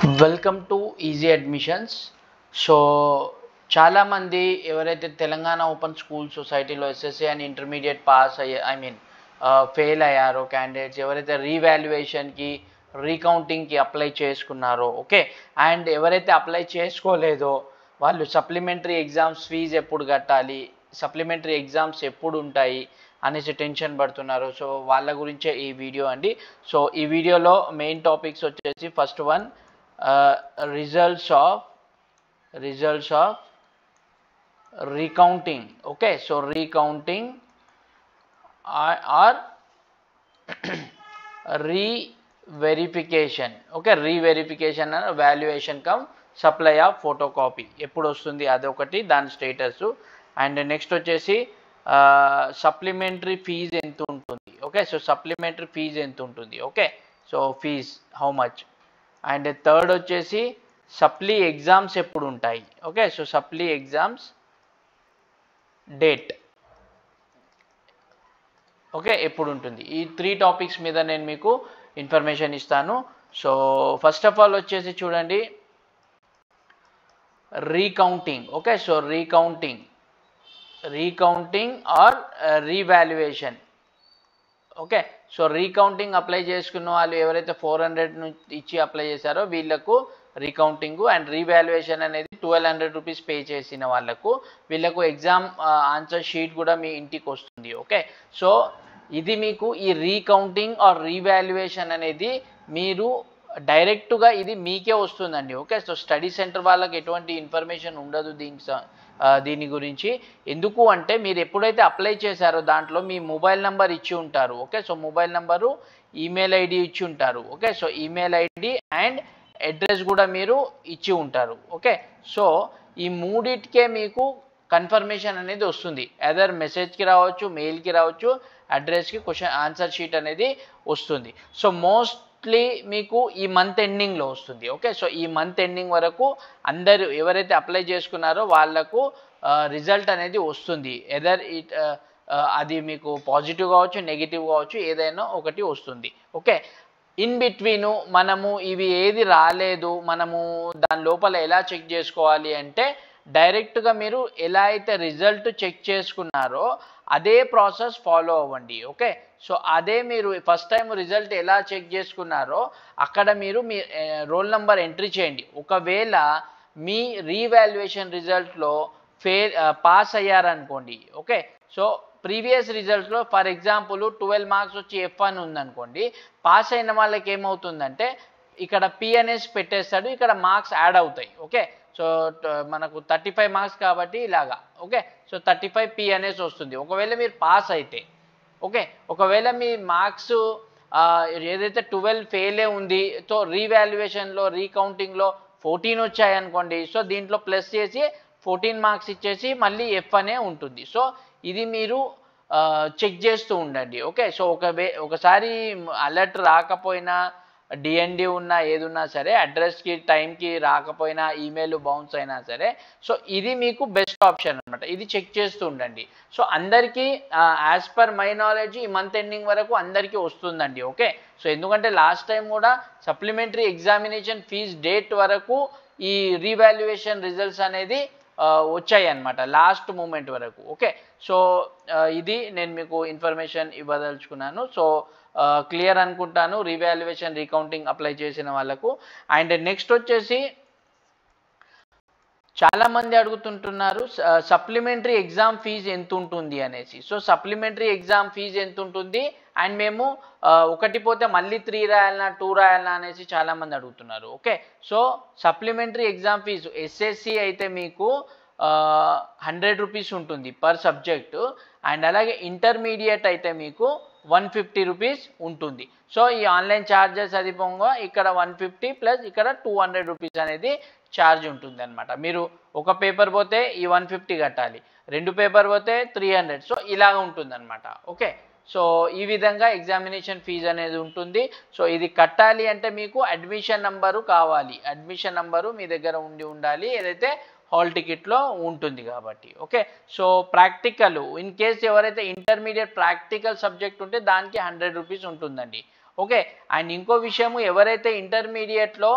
welcome to easy admissions so చాలామంది ఎవరైతే Telangana open school సొసైటీలో ఎస్ఎస్సి అండ్ ఇంటర్మీడియట్ పాస్ అయ్యే ఐ మీన్ ఫెయిల్ అయ్యారో క్యాండిడేట్స్ ఎవరైతే రీవాల్యుయేషన్కి రీకౌంటింగ్కి అప్లై చేసుకున్నారో ఓకే అండ్ ఎవరైతే అప్లై చేసుకోలేదో వాళ్ళు సప్లిమెంటరీ ఎగ్జామ్స్ ఫీజు ఎప్పుడు కట్టాలి సప్లిమెంటరీ ఎగ్జామ్స్ ఎప్పుడు ఉంటాయి అనేసి టెన్షన్ పడుతున్నారు సో వాళ్ళ గురించే ఈ వీడియో అండి సో ఈ వీడియోలో మెయిన్ టాపిక్స్ వచ్చేసి first one results of results of recounting okay so recounting or re verification okay reverification valuation come supply of photocopy ఎప్పుడు వస్తుంది అదొకటి దాని స్టేటస్ అండ్ నెక్స్ట్ వచ్చేసి సప్లిమెంటరీ ఫీజ్ ఎంత ఉంటుంది ఓకే సో సప్లిమెంటరీ ఫీజ్ ఎంత ఉంటుంది okay so fees how much and third వచ్చేసి సప్లీ ఎగ్జామ్స్ ఎప్పుడు ఉంటాయి okay so supply exams date okay ఎప్పుడు ఉంటుంది ఈ త్రీ టాపిక్స్ మీద నేను మీకు ఇన్ఫర్మేషన్ ఇస్తాను సో ఫస్ట్ ఆఫ్ ఆల్ వచ్చేసి చూడండి recounting okay so recounting recounting or revaluation okay so recounting apply చేసుకున్న వాళ్ళు ఎవరైతే ఫోర్ హండ్రెడ్ ఇచ్చి అప్లై చేశారో వీళ్ళకు రీకౌంటింగ్ అండ్ రీవాల్యుయేషన్ అనేది ట్వెల్వ్ హండ్రెడ్ రూపీస్ పే చేసిన వాళ్ళకు వీళ్ళకు ఎగ్జామ్ ఆన్సర్ షీట్ కూడా మీ ఇంటికి వస్తుంది ఓకే సో ఇది మీకు ఈ రీకౌంటింగ్ ఆర్ రీవాల్యుయేషన్ అనేది మీరు డైరెక్ట్గా ఇది మీకే వస్తుందండి ఓకే సో స్టడీ సెంటర్ వాళ్ళకి ఎటువంటి ఇన్ఫర్మేషన్ ఉండదు దీనికి దీని గురించి ఎందుకు అంటే మీరు ఎప్పుడైతే అప్లై చేశారో దాంట్లో మీ మొబైల్ నెంబర్ ఇచ్చి ఉంటారు okay so mobile number email ID ఇచ్చి ఉంటారు okay so email ID and address కూడా మీరు ఇచ్చి ఉంటారు ఓకే సో ఈ మూడిటికే మీకు కన్ఫర్మేషన్ అనేది వస్తుంది ఎదర్ మెసేజ్కి రావచ్చు మెయిల్కి రావచ్చు అడ్రస్కి క్వశ్చన్ ఆన్సర్ షీట్ అనేది వస్తుంది సో మోస్ట్లీ మీకు ఈ మంత్ ఎండింగ్లో వస్తుంది ఓకే సో ఈ మంత్ ఎండింగ్ వరకు అందరు ఎవరైతే అప్లై చేసుకున్నారో వాళ్ళకు రిజల్ట్ అనేది వస్తుంది ఎదర్ ఇట్ అది మీకు పాజిటివ్ కావచ్చు నెగిటివ్ కావచ్చు ఏదైనా ఒకటి వస్తుంది ఓకే ఇన్ బిట్వీన్ మనము ఇవి ఏది రాలేదు మనము దాని లోపల ఎలా చెక్ చేసుకోవాలి అంటే డైరెక్ట్గా మీరు ఎలా అయితే రిజల్ట్ చెక్ చేసుకున్నారో అదే ప్రాసెస్ ఫాలో అవ్వండి ఓకే సో అదే మీరు ఫస్ట్ టైం రిజల్ట్ ఎలా చెక్ చేసుకున్నారో అక్కడ మీరు మీ రోల్ నెంబర్ ఎంట్రీ చేయండి ఒకవేళ మీ రీవాల్యుయేషన్ రిజల్ట్లో ఫెయిల్ పాస్ అయ్యారనుకోండి ఓకే సో ప్రీవియస్ రిజల్ట్స్లో ఫర్ ఎగ్జాంపుల్ ట్వెల్వ్ మార్క్స్ వచ్చి ఎఫ్ అని ఉందనుకోండి పాస్ అయిన వాళ్ళకి ఏమవుతుందంటే ఇక్కడ పిఎన్ఎస్ పెట్టేస్తాడు ఇక్కడ మార్క్స్ యాడ్ అవుతాయి ఓకే సో మనకు థర్టీ ఫైవ్ మార్క్స్ కాబట్టి ఇలాగా okay so thirty five PNS వస్తుంది ఒకవేళ మీరు పాస్ అయితే ఓకే ఒకవేళ మీ మార్క్స్ ఏదైతే ట్వెల్వ్ ఫెయిలే ఉంది సో రీవాల్యుయేషన్లో రీకౌంటింగ్లో ఫోర్టీన్ వచ్చాయనుకోండి సో దీంట్లో ప్లస్ చేసి ఫోర్టీన్ మార్క్స్ ఇచ్చేసి మళ్ళీ ఎఫ్ అనే ఉంటుంది సో ఇది మీరు చెక్ చేస్తూ ఉండండి ఓకే సో ఒక ఒకసారి అలర్ట్ రాకపోయినా డిఎన్డి ఉన్నా ఏది ఉన్నా సరే అడ్రస్కి టైంకి రాకపోయినా ఈమెయిల్ బౌన్స్ అయినా సరే సో ఇది మీకు బెస్ట్ ఆప్షన్ అనమాట ఇది చెక్ చేస్తూ ఉండండి సో అందరికీ యాజ్ పర్ మై నాలెడ్జ్ ఈ మంత్ ఎండింగ్ వరకు అందరికీ వస్తుందండి ఓకే సో ఎందుకంటే లాస్ట్ టైం కూడా సప్లిమెంటరీ ఎగ్జామినేషన్ ఫీజ్ డేట్ వరకు ఈ రీవాల్యుయేషన్ రిజల్ట్స్ అనేది వచ్చాయి అనమాట లాస్ట్ మూమెంట్ వరకు ఓకే సో ఇది నేను మీకు ఇన్ఫర్మేషన్ ఇవ్వదలుచుకున్నాను సో క్లియర్ అనుకుంటాను రీవాల్యుయేషన్ రీకౌంటింగ్ అప్లై చేసిన వాళ్ళకు అండ్ నెక్స్ట్ వచ్చేసి చాలామంది అడుగుతుంటున్నారు సప్లిమెంటరీ ఎగ్జామ్ ఫీజు ఎంత ఉంటుంది అనేసి సో సప్లిమెంటరీ ఎగ్జామ్ ఫీజు ఎంత ఉంటుంది అండ్ మేము ఒకటి పోతే మళ్ళీ త్రీ రాయాలన్నా టూ రాయాలన్నా అనేసి చాలామంది అడుగుతున్నారు okay so supplementary exam fees SSC అయితే మీకు హండ్రెడ్ రూపీస్ ఉంటుంది పర్ సబ్జెక్టు అండ్ అలాగే ఇంటర్మీడియట్ అయితే మీకు వన్ ఫిఫ్టీ రూపీస్ ఉంటుంది సో ఈ ఆన్లైన్ ఛార్జెస్ అది పొంగ ఇక్కడ వన్ ఫిఫ్టీ ప్లస్ ఇక్కడ టూ హండ్రెడ్ రూపీస్ అనేది ఛార్జ్ ఉంటుంది అనమాట మీరు ఒక పేపర్ పోతే ఈ వన్ ఫిఫ్టీ కట్టాలి రెండు పేపర్ పోతే త్రీ హండ్రెడ్ సో ఇలాగ ఉంటుంది అనమాట ఓకే సో ఈ విధంగా ఎగ్జామినేషన్ ఫీజు అనేది ఉంటుంది సో ఇది కట్టాలి అంటే మీకు అడ్మిషన్ నంబరు కావాలి అడ్మిషన్ నంబరు మీ దగ్గర ఉండి ఉండాలి ఏదైతే హాల్ టికెట్లో ఉంటుంది కాబట్టి okay so practical in case ఎవరైతే ఇంటర్మీడియట్ ప్రాక్టికల్ సబ్జెక్ట్ ఉంటే దానికి హండ్రెడ్ రూపీస్ ఉంటుందండి ఓకే అండ్ ఇంకో విషయము ఎవరైతే ఇంటర్మీడియట్లో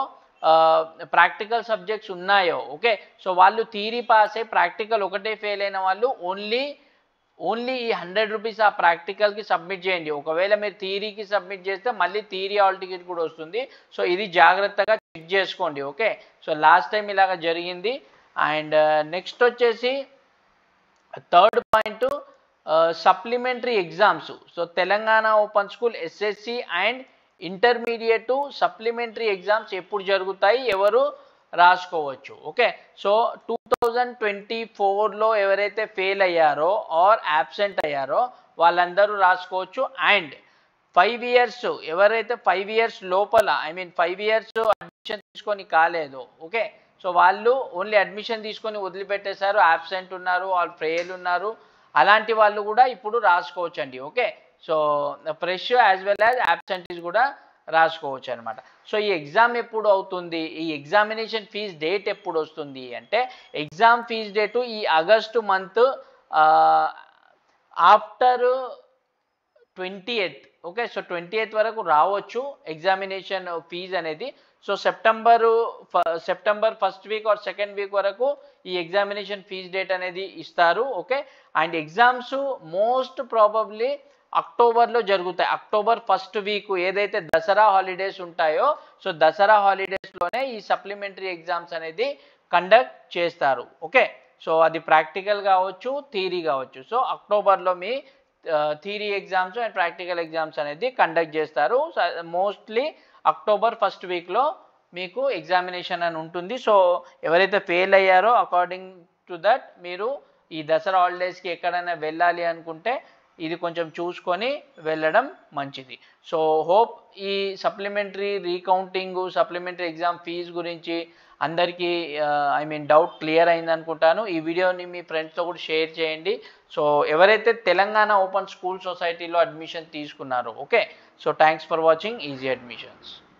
ప్రాక్టికల్ సబ్జెక్ట్స్ ఉన్నాయో ఓకే సో వాళ్ళు థీరీ పాస్ అయ్యి ప్రాక్టికల్ ఒకటే ఫెయిల్ అయిన వాళ్ళు ఓన్లీ ఓన్లీ ఈ హండ్రెడ్ రూపీస్ ఆ ప్రాక్టికల్కి సబ్మిట్ చేయండి ఒకవేళ మీరు థీరీకి సబ్మిట్ చేస్తే మళ్ళీ థీరీ ఆల్ టికెట్ కూడా వస్తుంది సో ఇది జాగ్రత్తగా చెక్ చేసుకోండి ఓకే సో లాస్ట్ టైం ఇలాగ జరిగింది అండ్ నెక్స్ట్ వచ్చేసి third point supplementary exams so Telangana open school SSC and intermediate supplementary exams ఎప్పుడు జరుగుతాయి ఎవరు రాసుకోవచ్చు okay so two thousand twenty ఫోర్లో ఎవరైతే ఫెయిల్ అయ్యారో ఆర్ యాబ్సెంట్ అయ్యారో వాళ్ళందరూ రాసుకోవచ్చు అండ్ ఫైవ్ ఇయర్స్ ఎవరైతే ఫైవ్ ఇయర్స్ లోపల I mean five years admission తీసుకొని కాలేదు ఓకే సో వాళ్ళు ఓన్లీ అడ్మిషన్ తీసుకొని వదిలిపెట్టేశారు యాబ్సెంట్ ఉన్నారు వాళ్ళు ఫెయిల్ ఉన్నారు అలాంటి వాళ్ళు కూడా ఇప్పుడు రాసుకోవచ్చు అండి okay so fresh as well as absentees కూడా రాసుకోవచ్చు అనమాట సో ఈ ఎగ్జామ్ ఎప్పుడు అవుతుంది ఈ ఎగ్జామినేషన్ ఫీజ్ డేట్ ఎప్పుడు వస్తుంది అంటే ఎగ్జామ్ ఫీజ్ డేటు ఈ August month after twenty eighth okay so twenty eighth వరకు రావచ్చు ఎగ్జామినేషన్ ఫీజ్ అనేది so September September first week or second week వరకు ఈ ఎగ్జామినేషన్ ఫీజ్ డేట్ అనేది ఇస్తారు okay and exams most probably అక్టోబర్లో జరుగుతాయి అక్టోబర్ ఫస్ట్ వీక్ ఏదైతే దసరా హాలిడేస్ ఉంటాయో సో దసరా హాలిడేస్లోనే ఈ సప్లిమెంటరీ ఎగ్జామ్స్ అనేది కండక్ట్ చేస్తారు ఓకే సో అది ప్రాక్టికల్ కావచ్చు థీరీ కావచ్చు సో అక్టోబర్లో మీ theory exams and practical exams అనేది కండక్ట్ చేస్తారు మోస్ట్లీ అక్టోబర్ ఫస్ట్ వీక్లో మీకు ఎగ్జామినేషన్ అని ఉంటుంది సో ఎవరైతే ఫెయిల్ అయ్యారో అకార్డింగ్ టు దట్ మీరు ఈ దసరా హాలిడేస్కి ఎక్కడైనా వెళ్ళాలి అనుకుంటే ఇది కొంచెం చూసుకొని వెళ్ళడం మంచిది సో హోప్ ఈ supplementary recounting supplementary exam fees గురించి అందరికీ ఐ మీన్ డౌట్ క్లియర్ అయింది అనుకుంటాను ఈ వీడియోని మీ ఫ్రెండ్స్తో కూడా షేర్ చేయండి సో ఎవరైతే తెలంగాణ ఓపెన్ స్కూల్ సొసైటీలో అడ్మిషన్ తీసుకున్నారో okay so thanks for watching easy admissions